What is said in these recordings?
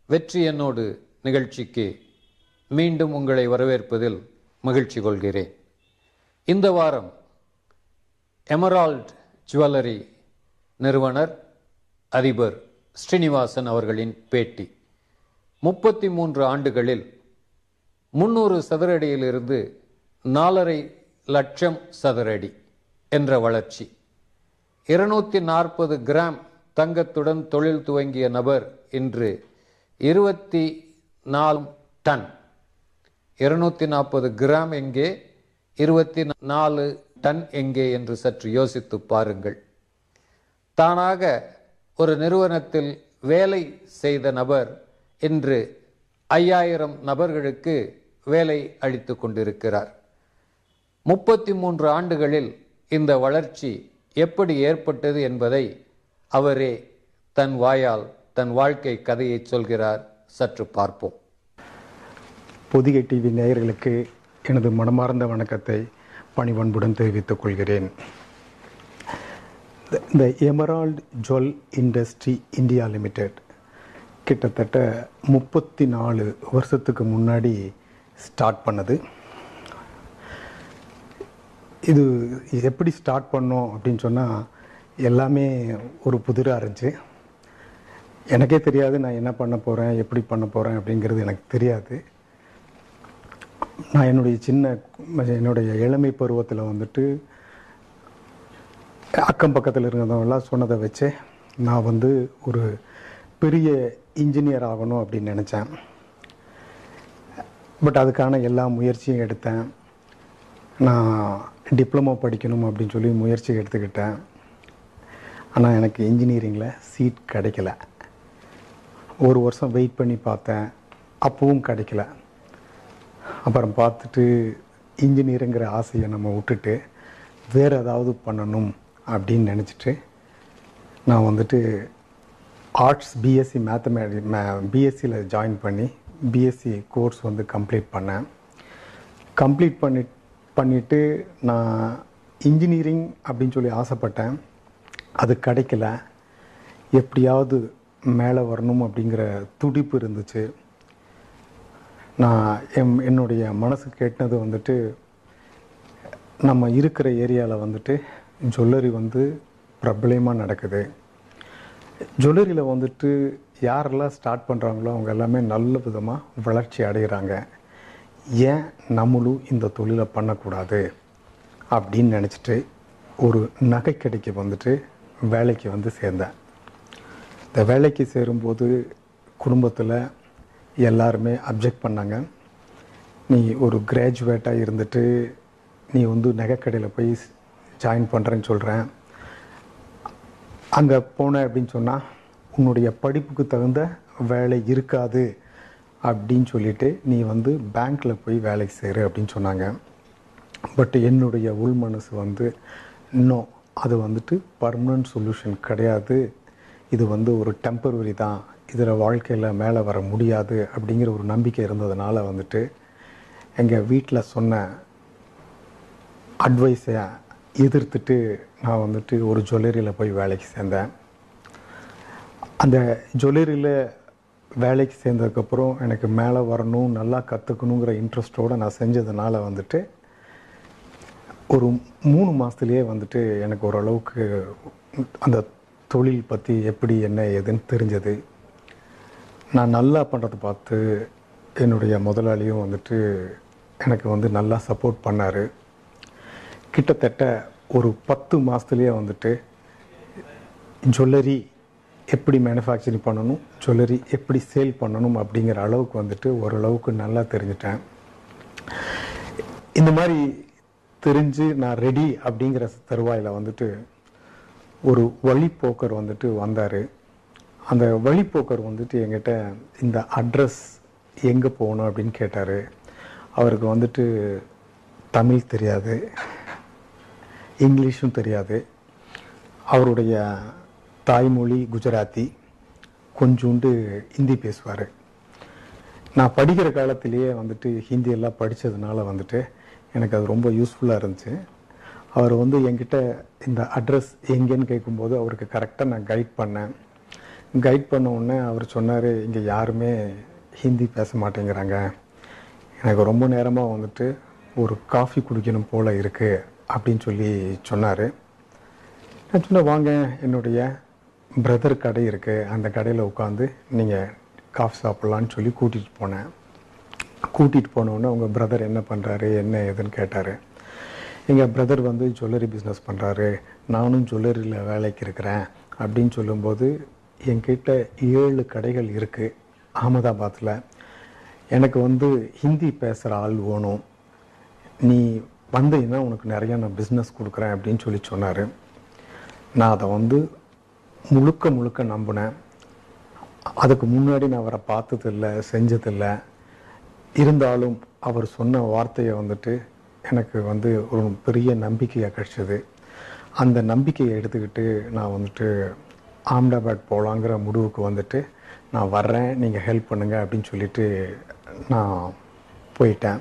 வெற்றி என்னோடு நிகழ்ச்சிக்கு மீண்டும் உங்களை வரவேற்பதில் மகிழ்ச்சி கொள்கிறேன் இந்த வாரம் எமரால்ட் ஜுவல்லரி நிறுவனர் அதிபர் ஸ்ரீனிவாசன் அவர்களின் பேட்டி முப்பத்தி மூன்று ஆண்டுகளில் முன்னூறு சதுரடியிலிருந்து நாலரை லட்சம் சதுரடி என்ற வளர்ச்சி இருநூத்தி நாற்பது கிராம் தங்கத்துடன் தொழில் துவங்கிய நபர் இன்று இருபத்தி நாலு டன் இருநூத்தி நாற்பது கிராம் எங்கே இருபத்தி நாலு டன் எங்கே என்று சற்று யோசித்து பாருங்கள் தானாக ஒரு நிறுவனத்தில் வேலை செய்த நபர் இன்று ஐயாயிரம் நபர்களுக்கு வேலை அளித்து கொண்டிருக்கிறார் முப்பத்தி மூன்று ஆண்டுகளில் இந்த வளர்ச்சி எப்படி ஏற்பட்டது என்பதை அவரே தன் வாயால் தன் வாழ்க்கை கதையை சொல்கிறார் சற்று பார்ப்போம் பொதிகை டிவி நேயர்களுக்கு எனது மனமார்ந்த வணக்கத்தை பணிவன்புடன் தெரிவித்துக் கொள்கிறேன் இந்த- இந்த emerald jewel industry India limited கிட்டத்தட்ட முப்பத்தி நாலு வருஷத்துக்கு முன்னாடி ஸ்டார்ட் பண்ணது இது எப்படி ஸ்டார்ட் பண்ணோம் அப்படின்னு சொன்னால் எல்லாமே ஒரு புதிராக இருந்துச்சு எனக்கே தெரியாது நான் என்ன பண்ண போகிறேன் எப்படி பண்ண போகிறேன் அப்படிங்கிறது எனக்கு தெரியாது நான் என்னுடைய சின்ன என்னுடைய இளமை பருவத்தில் வந்துட்டு அக்கம் பக்கத்தில் இருந்தவங்களாம் சொன்னதை வச்சு நான் வந்து ஒரு பெரிய இன்ஜினியர் ஆகணும் அப்படின்னு நினச்சேன் பட் அதுக்கான எல்லா முயற்சியும் எடுத்தேன் நான் டிப்ளமோ படிக்கணும் அப்படின்னு சொல்லி முயற்சி எடுத்துக்கிட்டேன் ஆனால் எனக்கு இன்ஜினியரிங்கில் சீட் கிடைக்கல ஒரு வருஷம் வெயிட் பண்ணி பார்த்தேன் அப்பவும் கிடைக்கல அப்புறம் பார்த்துட்டு இன்ஜினியருங்கிற ஆசையை நம்ம விட்டுட்டு வேறு ஏதாவது பண்ணணும் அப்படின்னு நினச்சிட்டு நான் வந்துட்டு ஆர்ட்ஸ் பிஎஸ்சி மேத்தமேட்டி மே பிஎஸ்சியில் ஜாயின் பண்ணி பிஎஸ்சி கோர்ஸ் வந்து கம்ப்ளீட் பண்ணேன் கம்ப்ளீட் பண்ணி பண்ணிவிட்டு நான் இன்ஜினியரிங் அப்படின்னு சொல்லி ஆசைப்பட்டேன் அது கிடைக்கல எப்படியாவது மேலே வரணும் அப்படிங்கிற துடிப்பு இருந்துச்சு நான் என் என்னுடைய மனசு கேட்டது வந்துட்டு நம்ம இருக்கிற ஏரியாவில் வந்துட்டு ஜுவல்லரி வந்து பிரபலமாக நடக்குது ஜுவல்லரியில் வந்துட்டு யாரெல்லாம் ஸ்டார்ட் பண்ணுறாங்களோ அவங்க எல்லாமே நல்ல விதமாக வளர்ச்சி அடைகிறாங்க ஏன் நம்மளும் இந்த தொழிலை பண்ணக்கூடாது அப்படின்னு நினச்சிட்டு ஒரு நகைக்கடைக்கு வந்துட்டு வேலைக்கு வந்து சேர்ந்தேன் இந்த வேலைக்கு சேரும்போது குடும்பத்தில் எல்லாருமே அப்ஜெக்ட் பண்ணாங்க நீ ஒரு கிராஜுவேட்டாக இருந்துட்டு நீ வந்து நகைக்கடையில் போய் ஜாயின் பண்ணுறேன்னு சொல்கிறேன் அங்கே போன அப்படின்னு சொன்னால் உன்னுடைய படிப்புக்கு தகுந்த வேலை இருக்காது அப்படின்னு சொல்லிட்டு நீ வந்து பேங்க்கில் போய் வேலைக்கு சேரு அப்படின்னு சொன்னாங்க பட் என்னுடைய உள் மனசு வந்து இன்னும் அது வந்துட்டு பர்மனன்ட் சொல்யூஷன் கிடையாது இது வந்து ஒரு டெம்பரவரி தான் இதில் வாழ்க்கையில் மேலே வர முடியாது அப்படிங்கிற ஒரு நம்பிக்கை இருந்ததுனால வந்துட்டு எங்கள் வீட்டில் சொன்ன அட்வைஸை எதிர்த்துட்டு நான் வந்துட்டு ஒரு ஜுவல்லரியில் போய் வேலைக்கு சேர்ந்தேன் அந்த ஜுவல்லரியில் வேலைக்கு சேர்ந்ததுக்கப்புறம் எனக்கு மேலே வரணும் நல்லா கற்றுக்கணுங்கிற இன்ட்ரெஸ்ட்டோடு நான் செஞ்சதுனால வந்துட்டு ஒரு மூணு மாதத்துலேயே வந்துட்டு எனக்கு ஓரளவுக்கு அந்த தொழில் பற்றி எப்படி என்ன ஏதுன்னு தெரிஞ்சது நான் நல்லா பண்ணுறதை பார்த்து என்னுடைய முதலாளியும் வந்துட்டு எனக்கு வந்து நல்லா சப்போர்ட் பண்ணார் கிட்டத்தட்ட ஒரு பத்து மாதத்துலேயே வந்துட்டு ஜுவல்லரி எப்படி மேனுஃபேக்சரிங் பண்ணணும் ஜுவல்லரி எப்படி சேல் பண்ணணும் அப்படிங்கிற அளவுக்கு வந்துட்டு ஓரளவுக்கு நல்லா தெரிஞ்சிட்டேன் இந்த மாதிரி தெரிஞ்சு நான் ரெடி அப்படிங்கிற தருவாயில் வந்துட்டு ஒரு வழிப்போக்கர் வந்துட்டு வந்தார் அந்த வழிப்போக்கர் வந்துட்டு என்கிட்ட இந்த அட்ரஸ் எங்கே போகணும் அப்படின்னு கேட்டார் அவருக்கு வந்துட்டு தமிழ் தெரியாது இங்கிலீஷும் தெரியாது அவருடைய தாய்மொழி குஜராத்தி கொஞ்சோண்டு ஹிந்தி பேசுவார் நான் படிக்கிற காலத்திலேயே வந்துட்டு ஹிந்தி எல்லாம் படித்ததுனால வந்துட்டு எனக்கு அது ரொம்ப யூஸ்ஃபுல்லாக இருந்துச்சு அவர் வந்து என்கிட்ட இந்த அட்ரஸ் எங்கேன்னு கேட்கும்போது அவருக்கு கரெக்டாக நான் கைட் பண்ணேன் கைட் பண்ண உடனே அவர் சொன்னார் இங்கே யாருமே ஹிந்தி பேச மாட்டேங்கிறாங்க எனக்கு ரொம்ப நேரமாக வந்துட்டு ஒரு காஃபி குடிக்கணும் போல் இருக்குது அப்படின்னு சொல்லி சொன்னார் நான் சொன்னேன் வாங்க என்னுடைய பிரதர் கடை இருக்குது அந்த கடையில் உட்காந்து நீங்கள் காஃபி சாப்பிட்லான்னு சொல்லி கூட்டிகிட்டு போனேன் கூட்டிகிட்டு போனோடனே உங்கள் பிரதர் என்ன பண்ணுறாரு என்ன ஏதுன்னு கேட்டார் எங்கள் பிரதர் வந்து ஜுவல்லரி பிஸ்னஸ் பண்ணுறாரு நானும் ஜுவல்லரியில் வேலைக்கு இருக்கிறேன் அப்படின்னு சொல்லும்போது என்கிட்ட ஏழு கடைகள் இருக்குது அகமதாபாத்தில் எனக்கு வந்து ஹிந்தி பேசுகிற ஆள் வேணும் நீ வந்தீங்கன்னா உனக்கு நிறையா நான் பிஸ்னஸ் கொடுக்குறேன் அப்படின்னு சொல்லி சொன்னார் நான் அதை வந்து முழுக்க முழுக்க நம்பினேன் அதுக்கு முன்னாடி நான் அவரை பார்த்ததில்லை செஞ்சதில்லை இருந்தாலும் அவர் சொன்ன வார்த்தையை வந்துட்டு எனக்கு வந்து ஒரு பெரிய நம்பிக்கையாக கிடைச்சது அந்த நம்பிக்கையை எடுத்துக்கிட்டு நான் வந்துட்டு ஆம்டாபாத் போகலாங்கிற முடிவுக்கு வந்துட்டு நான் வர்றேன் நீங்கள் ஹெல்ப் பண்ணுங்க அப்படின்னு சொல்லிட்டு நான் போயிட்டேன்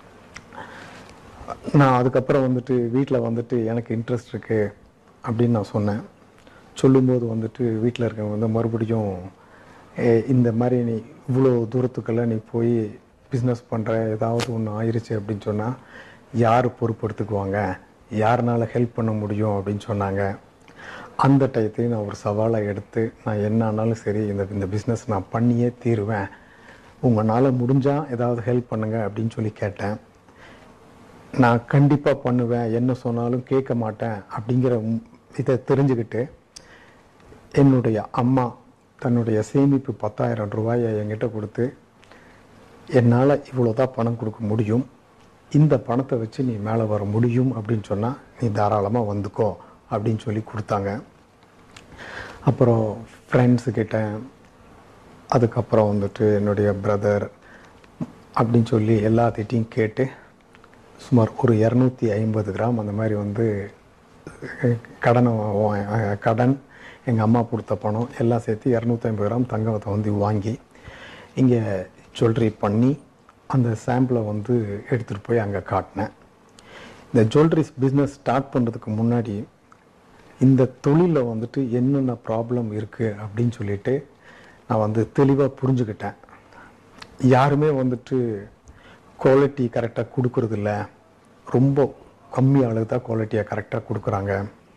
நான் அதுக்கப்புறம் வந்துட்டு வீட்டில் வந்துட்டு எனக்கு இன்ட்ரெஸ்ட் இருக்குது அப்படின்னு நான் சொன்னேன் சொல்லும்போது வந்துட்டு வீட்டில் இருக்கவங்க வந்து மறுபடியும் "ஏய், இந்த மாதிரி நீ இவ்வளோ தூரத்துக்கெல்லாம் நீ போய் பிஸ்னஸ் பண்ணுற ஏதாவது ஒன்று ஆயிருச்சு அப்படின்னு சொன்னால் யார் பொறுப்படுத்துக்குவாங்க யாருனால ஹெல்ப் பண்ண முடியும் அப்படின்னு சொன்னாங்க அந்த டயத்தையும் நான் ஒரு சவாலை எடுத்து நான் என்ன ஆனாலும் சரி இந்த இந்த பிஸ்னஸ் நான் பண்ணியே தீருவேன் உங்களால் முடிஞ்சால் ஏதாவது ஹெல்ப் பண்ணுங்க அப்படின்னு சொல்லி கேட்டேன் நான் கண்டிப்பாக பண்ணுவேன் என்ன சொன்னாலும் கேட்க மாட்டேன் அப்படிங்கிற ம்- இதை தெரிஞ்சுக்கிட்டு என்னுடைய அம்மா தன்னுடைய சேமிப்பு பத்தாயிரம் ரூபாயை என்கிட்ட கொடுத்து என்னால் இவ்வளோ தான் பணம் கொடுக்க முடியும் இந்த பணத்தை வச்சு நீ மேலே வர முடியும் அப்படின்னு சொன்னால் நீ தாராளமாக வந்துக்கோ அப்படின்னு சொல்லி கொடுத்தாங்க அப்புறம் ஃப்ரெண்ட்ஸுக்கிட்ட அதுக்கப்புறம் வந்துட்டு என்னுடைய பிரதர் அப்படின்னு சொல்லி எல்லாத்திட்டையும் கேட்டு சுமார் ஒரு இரநூத்தி ஐம்பது கிராம் அந்த மாதிரி வந்து அஹ், கடனை வா- அஹ், கடன் எங்கள் அம்மா கொடுத்த பணம் எல்லாம் சேர்த்து இரநூத்தி ஐம்பது கிராம் தங்கத்தை வந்து வாங்கி இங்கே ஜுவல்லரி பண்ணி அந்த சாம்பிளை வந்து எடுத்துகிட்டு போய் அங்கே காட்டினேன் இந்த ஜுவல்லரிஸ் பிஸ்னஸ் ஸ்டார்ட் பண்ணுறதுக்கு முன்னாடி இந்த தொழிலில் வந்துட்டு என்னென்ன ப்ராப்ளம் இருக்குது அப்படின்னு சொல்லிட்டு நான் வந்து தெளிவாக புரிஞ்சுக்கிட்டேன் யாருமே வந்துட்டு குவாலிட்டி கரெக்டாக கொடுக்கறதில்ல ரொம்ப கம்மி அளவு தான் குவாலிட்டியாக கரெக்டாக கொடுக்குறாங்க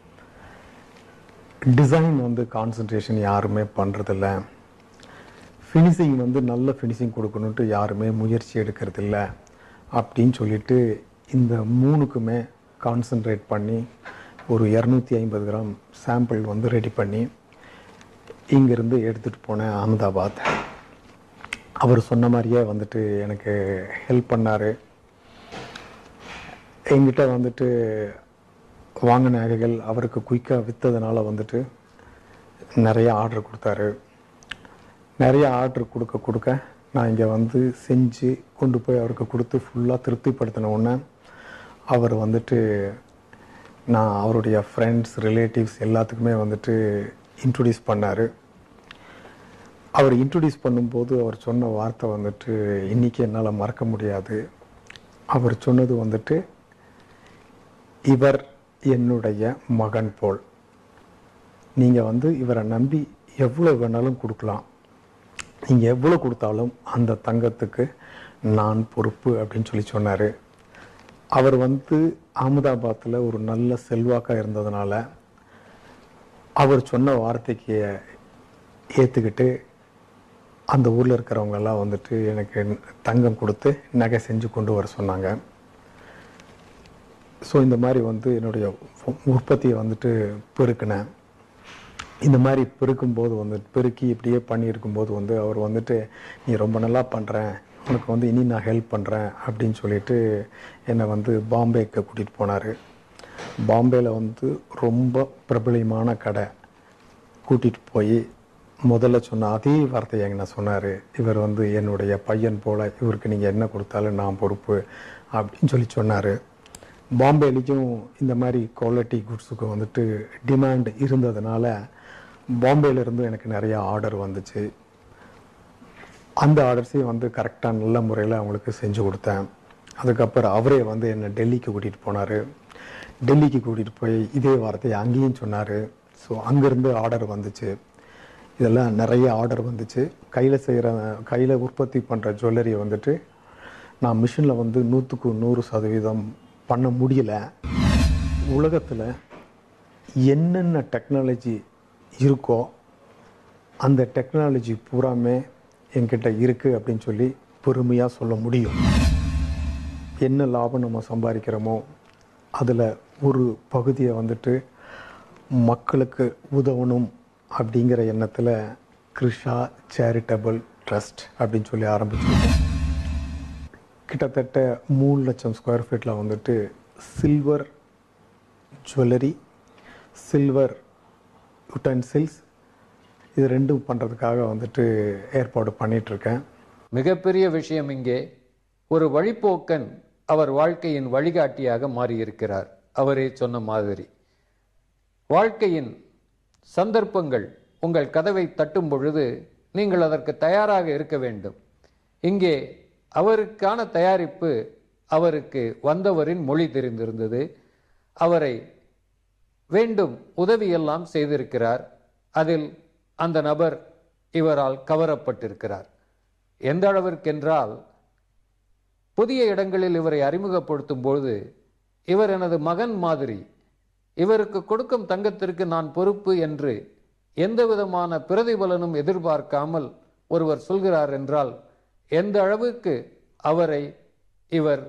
டிசைன் வந்து கான்சன்ட்ரேஷன் யாருமே பண்ணுறதில்ல ஃபினிஷிங் வந்து நல்ல ஃபினிஷிங் கொடுக்கணுன்ட்டு யாருமே முயற்சி எடுக்கிறதில்ல அப்படின்னு சொல்லிட்டு இந்த மூணுக்குமே கான்சன்ட்ரேட் பண்ணி ஒரு இரநூத்தி ஐம்பது கிராம் சாம்பிள் வந்து ரெடி பண்ணி இங்கேருந்து எடுத்துகிட்டு போனேன் அகமதாபாத் அவர் சொன்ன மாதிரியே வந்துட்டு எனக்கு ஹெல்ப் பண்ணார் என்கிட்ட வந்துட்டு வாங்கின நகைகள் அவருக்கு குயிக்காக விற்றதுனால வந்துட்டு நிறைய ஆர்டர் கொடுத்தாரு நிறைய ஆர்டர் கொடுக்க கொடுக்க நான் இங்கே வந்து செஞ்சு கொண்டு போய் அவருக்கு கொடுத்து ஃபுல்லாக திருப்திப்படுத்தின உடனே அவர் வந்துட்டு நான் அவருடைய ஃப்ரெண்ட்ஸ் ரிலேட்டிவ்ஸ் எல்லாத்துக்குமே வந்துட்டு இன்ட்ரடியூஸ் பண்ணார் அவர் இன்ட்ரடியூஸ் பண்ணும்போது அவர் சொன்ன வார்த்தை வந்துட்டு இன்றைக்கி என்னால் மறக்க முடியாது அவர் சொன்னது வந்துட்டு இவர் என்னுடைய மகன் போல் நீங்கள் வந்து இவரை நம்பி எவ்வளோ வேணாலும் கொடுக்கலாம் நீங்கள் எவ்வளோ கொடுத்தாலும் அந்த தங்கத்துக்கு நான் பொறுப்பு அப்படின்னு சொல்லி சொன்னார் அவர் வந்து அகமதாபாத்தில் ஒரு நல்ல செல்வாக்காக இருந்ததுனால அவர் சொன்ன வார்த்தைக்கு ஏற்றுக்கிட்டு அந்த ஊரில் இருக்கிறவங்க எல்லாம் வந்துட்டு எனக்கு தங்கம் கொடுத்து நகை செஞ்சு கொண்டு வர சொன்னாங்க ஸோ இந்த மாதிரி வந்து என்னுடைய உ- உற்பத்தியை வந்துட்டு பெருக்கினேன் இந்த மாதிரி பெருக்கும்போது வந்து பெருக்கி இப்படியே பண்ணியிருக்கும்போது வந்து அவர் வந்துட்டு நீ ரொம்ப நல்லா பண்ணுறேன் உனக்கு வந்து இனி நான் ஹெல்ப் பண்ணுறேன் அப்படின்னு சொல்லிட்டு என்னை வந்து பாம்பேக்கு கூட்டிகிட்டு போனார் பாம்பேயில் வந்து ரொம்ப பிரபலியமான கடை கூட்டிகிட்டு போய் முதல்ல சொன்ன அதே வார்த்தையை எங்க நான் சொன்னார் இவர் வந்து என்னுடைய பையன் போல் இவருக்கு நீங்கள் என்ன கொடுத்தாலும் நான் பொறுப்பு அப்படின்னு சொல்லி சொன்னார் பாம்பேலையும் இந்த மாதிரி குவாலிட்டி குட்ஸுக்கு வந்துட்டு டிமாண்ட் இருந்ததுனால பாம்பேல இருந்து எனக்கு நிறைய ஆர்டர் வந்துச்சு அந்த ஆர்டர்ஸையும் வந்து கரெக்டாக நல்ல முறையில் அவங்களுக்கு செஞ்சு கொடுத்தேன் அதுக்கப்புறம் அவரே வந்து என்னை டெல்லிக்கு கூட்டிகிட்டு போனார் டெல்லிக்கு கூட்டிகிட்டு போய் இதே வார்த்தையை அங்கேயும் சொன்னார் ஸோ அங்கேருந்து ஆர்டர் வந்துச்சு இதெல்லாம் நிறைய ஆர்டர் வந்துச்சு கையில் செய்கிற கையில் உற்பத்தி பண்ணுற ஜுவல்லரியை வந்துட்டு நான் மிஷினில் வந்து நூற்றுக்கு நூறு சதவீதம் பண்ண முடியல உலகத்தில் என்னென்ன டெக்னாலஜி இருக்கோ அந்த டெக்னாலஜி பூராமே என்கிட்ட இருக்குது அப்படின்னு சொல்லி பெருமையாக சொல்ல முடியும் என்ன லாபம் நம்ம சம்பாதிக்கிறோமோ அதில் ஒரு பகுதியை வந்துட்டு மக்களுக்கு உதவணும் அப்படிங்கிற எண்ணத்தில் கிருஷா சேரிட்டபிள் ட்ரஸ்ட் அப்படின்னு சொல்லி ஆரம்பிச்சிருக்கோம் கிட்டத்தட்ட மூணு லட்சம் ஸ்கொயர் ஃபீட்டில் வந்துட்டு சில்வர் ஜுவல்லரி சில்வர் யுட்டன்சில்ஸ் இது ரெண்டும் பண்ணுறதுக்காக வந்துட்டு ஏற்பாடு பண்ணிகிட்ருக்கேன் மிகப்பெரிய விஷயம் இங்கே ஒரு வழிப்போக்கன் அவர் வாழ்க்கையின் வழிகாட்டியாக மாறியிருக்கிறார் அவரே சொன்ன மாதிரி வாழ்க்கையின் சந்தர்ப்பங்கள் உங்கள் கதவை தட்டும் பொழுது நீங்கள் அதற்கு தயாராக இருக்க வேண்டும் இங்கே அவருக்கான தயாரிப்பு அவருக்கு வந்தவரின் மொழி தெரிந்திருந்தது அவரை வேண்டும் உதவியெல்லாம் செய்திருக்கிறார் அதில் அந்த நபர் இவரால் கவரப்பட்டிருக்கிறார் எந்த அளவிற்கென்றால் புதிய இடங்களில் இவரை அறிமுகப்படுத்தும் பொழுது இவர் எனது மகன் மாதிரி இவருக்கு கொடுக்கும் தங்கத்திற்கு நான் பொறுப்பு என்று எந்த விதமான பிரதிபலனும் எதிர்பார்க்காமல் ஒருவர் சொல்கிறார் என்றால் எந்த அளவுக்கு அவரை இவர்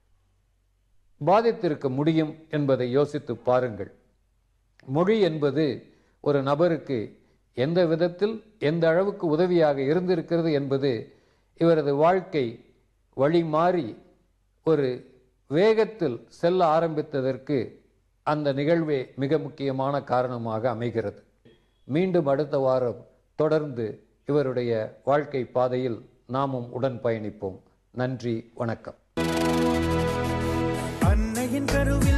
பாதித்திருக்க முடியும் என்பதை யோசித்து பாருங்கள் மொழி என்பது ஒரு நபருக்கு எந்த விதத்தில் எந்த அளவுக்கு உதவியாக இருந்திருக்கிறது என்பது இவரது வாழ்க்கை வழி மாறி ஒரு வேகத்தில் செல்ல ஆரம்பித்ததற்கு அந்த நிகழ்வே மிக முக்கியமான காரணமாக அமைகிறது மீண்டும் அடுத்த வாரம் தொடர்ந்து இவருடைய வாழ்க்கை பாதையில் நாமும் உடன் பயணிப்போம் நன்றி வணக்கம் அன்னையின் கருவில்